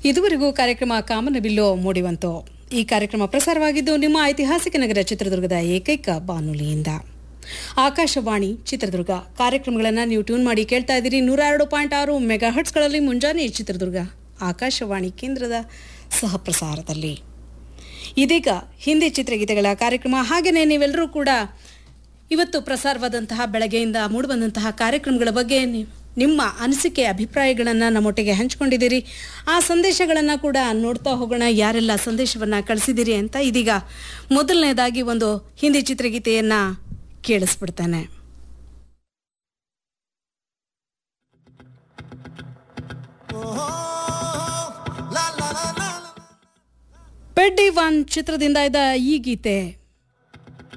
ಇದುವರೆಗೂ ಕಾರ್ಯಕ್ರಮ ಕಾಮನಬಿಲ್ಲು ಮೂಡಿವಂತು ಈ ಕಾರ್ಯಕ್ರಮ ಪ್ರಸಾರವಾಗಿದ್ದು ನಿಮ್ಮ ಐತಿಹಾಸಿಕ ನಗರ ಚಿತ್ರದುರ್ಗದ ಏಕೈಕ ಬಾನುಲಿಯಿಂದ ಆಕಾಶವಾಣಿ ಚಿತ್ರದುರ್ಗ ಕಾರ್ಯಕ್ರಮಗಳನ್ನು ನೀವು ಟ್ಯೂನ್ ಮಾಡಿ ಕೇಳ್ತಾ ಇದ್ದೀರಿ ನೂರ ಎರಡು ಪಾಯಿಂಟ್ ಆರು ಮೆಗಾ ಹರ್ಟ್ಸ್ಗಳಲ್ಲಿ ಮುಂಜಾನೆ ಚಿತ್ರದುರ್ಗ ಆಕಾಶವಾಣಿ ಕೇಂದ್ರದ ಸಹಪ್ರಸಾರದಲ್ಲಿ ಇದೀಗ ಹಿಂದಿ ಚಿತ್ರಗೀತೆಗಳ ಕಾರ್ಯಕ್ರಮ ಹಾಗೆಯೇ ನೀವೆಲ್ಲರೂ ಕೂಡ ಇವತ್ತು ಪ್ರಸಾರವಾದಂತಹ ಬೆಳಗ್ಗೆಯಿಂದ ಮೂಡಿಬಂದಂತಹ ಕಾರ್ಯಕ್ರಮಗಳ ಬಗ್ಗೆ ನಿ- ನಿಮ್ಮ ಅನಿಸಿಕೆ ಅಭಿಪ್ರಾಯಗಳನ್ನು ನಮ್ಮೊಟ್ಟಿಗೆ ಹಂಚಿಕೊಂಡಿದ್ದೀರಿ ಆ ಸಂದೇಶಗಳನ್ನು ಕೂಡ ನೋಡ್ತಾ ಹೋಗೋಣ ಯಾರೆಲ್ಲ ಸಂದೇಶವನ್ನು ಕಳಿಸಿದ್ದೀರಿ ಅಂತ ಇದೀಗ ಮೊದಲನೇದಾಗಿ ಒಂದು ಹಿಂದಿ ಚಿತ್ರಗೀತೆಯನ್ನು ಕೇಳಿಸ್ಬಿಡ್ತಾನೆ ಪೆಡ್ಡಿ ಒನ್ ಚಿತ್ರದಿಂದ ಇದ್ದ ಈ ಗೀತೆ